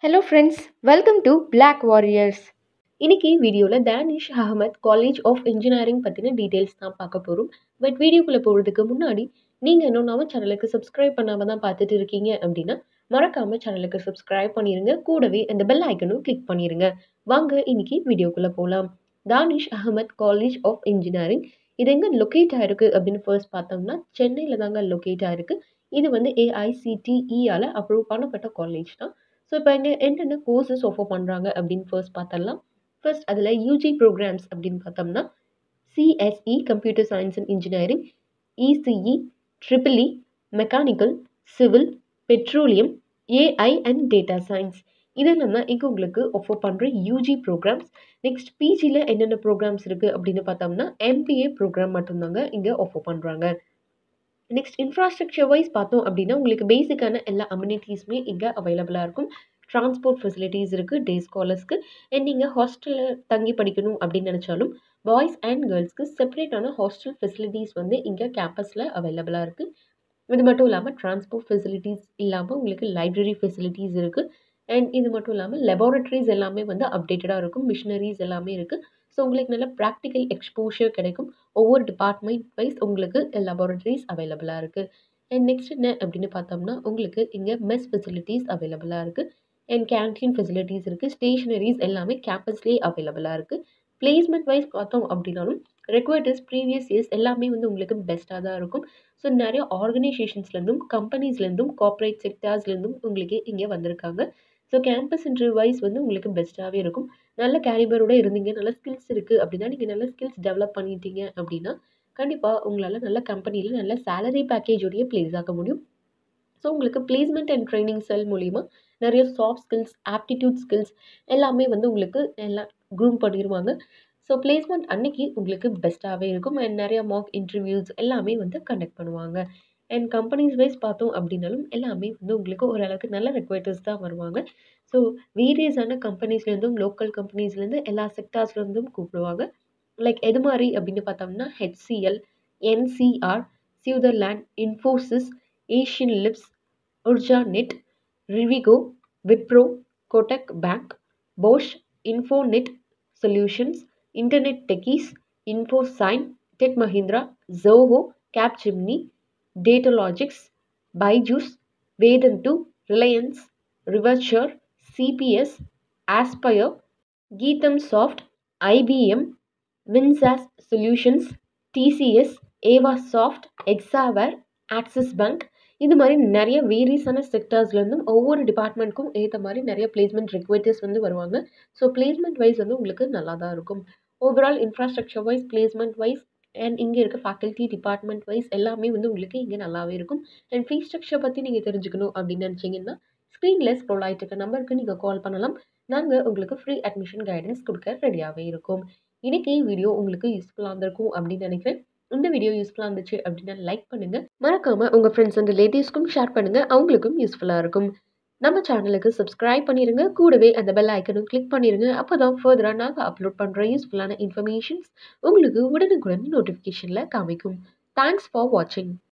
hello friends welcome to Black warriors இன்னைக்கு வீடியோவில் Danish Ahmad college of engineering பற்றின டீட்டெயில்ஸ் தான் பார்க்க போகிறோம் பட் வீடியோக்குள்ளே போகிறதுக்கு முன்னாடி நீங்கள் இன்னும் நம்ம சேனலுக்கு சப்ஸ்கிரைப் பண்ணாமல் தான் பார்த்துட்டு இருக்கீங்க அப்படின்னா மறக்காமல் சேனலுக்கு சப்ஸ்கிரைப் பண்ணிடுங்க கூடவே அந்த பெல் ஐக்கனும் கிளிக் பண்ணிடுங்க வாங்க இன்னைக்கு வீடியோக்குள்ளே போகலாம் Danish Ahmad college of engineering இது எங்கே லொக்கேட் ஆயிருக்கு அப்படின்னு ஃபர்ஸ்ட் பார்த்தோம்னா சென்னையில் தாங்க லொக்கேட் ஆயிருக்கு இது வந்து ஏஐசிடிஇயால் அப்ரூவ் பண்ணப்பட்ட காலேஜ் தான் ஸோ இப்போ இங்கே என்னென்ன கோர்சஸ் ஆஃபர் பண்ணுறாங்க அப்படின்னு ஃபர்ஸ்ட் பார்த்தரலாம் ஃபர்ஸ்ட் அதில் யூஜி ப்ரோக்ராம்ஸ் அப்படின்னு பார்த்தோம்னா CSE computer science and engineering ECE triple E mechanical civil petroleum AI and data science இதெல்லாம் தான் இங்கே உங்களுக்கு ஆஃபர் பண்ணுற யூஜி ப்ரோக்ராம்ஸ் நெக்ஸ்ட் பிஜியில் என்னென்ன ப்ரோக்ராம்ஸ் இருக்குது அப்படின்னு பார்த்தோம்னா எம்பிஏ ப்ரோக்ராம் மட்டும்தாங்க இங்கே ஆஃபர் பண்ணுறாங்க நெக்ஸ்ட் இன்ஃப்ராஸ்ட்ரக்சர் வைஸ் பார்த்தோம் அப்படின்னா உங்களுக்கு பேசிக்கான எல்லா அம்யூனிட்டிஸுமே இங்கே அவைலபிளாக இருக்கும் ட்ரான்ஸ்போர்ட் ஃபெசிலிட்டிஸ் இருக்குது டே ஸ்காலர்ஸ்க்கு அண்ட் நீங்கள் ஹாஸ்டலில் தங்கி படிக்கணும் அப்படின்னு நினச்சாலும் பாய்ஸ் அண்ட் கேர்ள்ஸ்க்கு செப்பரேட்டான ஹாஸ்டல் ஃபெசிலிட்டிஸ் வந்து இங்கே கேம்பஸில் அவைலபிளாக இருக்குது இது மட்டும் இல்லாமல் ட்ரான்ஸ்போர்ட் ஃபெசிலிட்டிஸ் இல்லாமல் உங்களுக்கு லைப்ரரி ஃபெசிலிட்டிஸ் இருக்குது அண்ட் இது மட்டும் இல்லாமல் லெபார்ட்டரிஸ் எல்லாமே வந்து அப்டேட்டடாக இருக்கும் மிஷினரிஸ் எல்லாமே இருக்குது ஸோ உங்களுக்கு நல்ல ப்ராக்டிக்கல் எக்ஸ்போஷர் கிடைக்கும் ஒவ்வொரு டிபார்ட்மெண்ட் வைஸ் உங்களுக்கு லெபார்ட்டரிஸ் அவைலபிளாக இருக்குது அண்ட் நெக்ஸ்ட் என்ன அப்படின்னு பார்த்தோம்னா உங்களுக்கு இங்கே மெஸ் ஃபெசிலிட்டிஸ் அவைலபிளாக இருக்குது அண்ட் கேன்டீன் ஃபெசிலிட்டிஸ் இருக்குது ஸ்டேஷனரிஸ் எல்லாமே கேம்பஸ்லேயே அவைலபிளாக இருக்குது பிளேஸ்மெண்ட் வைஸ் பார்த்தோம் அப்படின்னாலும் ரெக்வயர்டஸ் ப்ரீவியஸ் இயர்ஸ் எல்லாமே வந்து உங்களுக்கு பெஸ்ட்டாக தான் இருக்கும் ஸோ நிறைய ஆர்கனைசேஷன்ஸ்லேருந்தும் கம்பெனிஸ்லேருந்தும் கார்ப்பரேட் செக்டார்ஸ்லேருந்தும் உங்களுக்கு இங்கே வந்திருக்காங்க ஸோ கேம்பஸ் இன்டர்வியூ வைஸ் வந்து உங்களுக்கு பெஸ்ட்டாகவே இருக்கும் நல்ல கேலிபரோட இருந்தீங்க நல்ல ஸ்கில்ஸ் இருக்குது அப்படின்னா நீங்கள் நல்ல ஸ்கில்ஸ் டெவலப் பண்ணிட்டீங்க அப்படின்னா கண்டிப்பாக உங்களால் நல்ல கம்பெனியில் நல்ல சேலரி பேக்கேஜோடைய ப்ளேஸ் ஆக முடியும் ஸோ உங்களுக்கு பிளேஸ்மெண்ட் அண்ட் ட்ரைனிங் செல் மூலிமா நிறைய சாஃப்ட் ஸ்கில்ஸ் ஆப்டிடியூட் ஸ்கில்ஸ் எல்லாமே வந்து உங்களுக்கு எல்லாம் க்ரூம் பண்ணிடுவாங்க ஸோ பிளேஸ்மெண்ட் அன்னைக்கு உங்களுக்கு பெஸ்ட்டாகவே இருக்கும் அண்ட் நிறைய மாக் இன்டர்வியூஸ் எல்லாமே வந்து கண்டக்ட் பண்ணுவாங்க அண்ட் கம்பெனிஸ் வைஸ் பார்த்தோம் அப்படின்னாலும் எல்லாமே வந்து உங்களுக்கு ஓரளவுக்கு நல்ல ரெக்வயர்டர்ஸ் தான் வருவாங்க ஸோ வேரியஸான கம்பெனிஸ்லேருந்தும் லோக்கல் கம்பெனிஸ்லேருந்து எல்லா செக்டார்ஸ்லேருந்தும் கூப்பிடுவாங்க லைக் எது மாதிரி அப்படின்னு பார்த்தோம்னா HCL NCR Sutherland Infosys Asian lips Urja net Rivigo Wipro Kotak bank Bosch Infonet solutions internet techies Infosign tech Mahindra Zoho Capgemini Datalogics Byju's Vedantu Reliance ரிவர்ச்சர் CBS Aspire Geetham soft IBM வின்சாஸ் solutions TCS Eva soft Exaware Axis bank இது மாதிரி நிறைய வேரியஸான செக்டர்ஸ்லேருந்தும் ஒவ்வொரு டிபார்ட்மெண்ட்க்கும் ஏற்ற மாதிரி நிறைய பிளேஸ்மெண்ட் ரெக்வயர்டர்ஸ் வந்து வருவாங்க ஸோ பிளேஸ்மெண்ட் வைஸ் வந்து உங்களுக்கு நல்லா தான் இருக்கும் overall infrastructure wise placement wise and இங்கே இருக்க ஃபேக்கல்ட்டி டிபார்ட்மெண்ட் வைஸ் எல்லாமே வந்து உங்களுக்கு இங்கே நல்லாவே இருக்கும் அண்ட் ஃபீஸ் ஸ்ட்ரக்சர் பற்றி நீங்கள் தெரிஞ்சுக்கணும் அப்படின்னு நினச்சிங்கன்னா ஸ்க்ரீனில் ஸ்க்ரோல் ஆகிட்டு இருக்க நம்பருக்கு நீங்கள் கால் பண்ணலாம் நாங்கள் உங்களுக்கு ஃப்ரீ அட்மிஷன் கைடன்ஸ் கொடுக்க ரெடியாகவே இருக்கும் இன்றைக்கி வீடியோ உங்களுக்கு யூஸ்ஃபுல்லாக இருந்திருக்கும் அப்படின்னு நினைக்கிறேன் இந்த வீடியோ யூஸ்ஃபுல்லாக இருந்துச்சு அப்படின்னா லைக் பண்ணுங்கள் மறக்காமல் உங்கள் ஃப்ரெண்ட்ஸ் அண்ட் ரிலேட்டிவ்ஸ்க்கும் ஷேர் பண்ணுங்கள் அவங்களுக்கும் யூஸ்ஃபுல்லாக இருக்கும் நம்ம சேனலுக்கு சப்ஸ்கிரைப் பண்ணிடுங்க கூடவே அந்த பெல் ஐக்கனும் கிளிக் பண்ணிடுங்க அப்போ தான் ஃபர்தராக நாங்கள் அப்லோட் பண்ணுற யூஸ்ஃபுல்லான இன்ஃபர்மேஷன்ஸ் உங்களுக்கு உடனுக்குடன் நோட்டிஃபிகேஷனில் காமிக்கும் தேங்க்ஸ் ஃபார் வாட்சிங்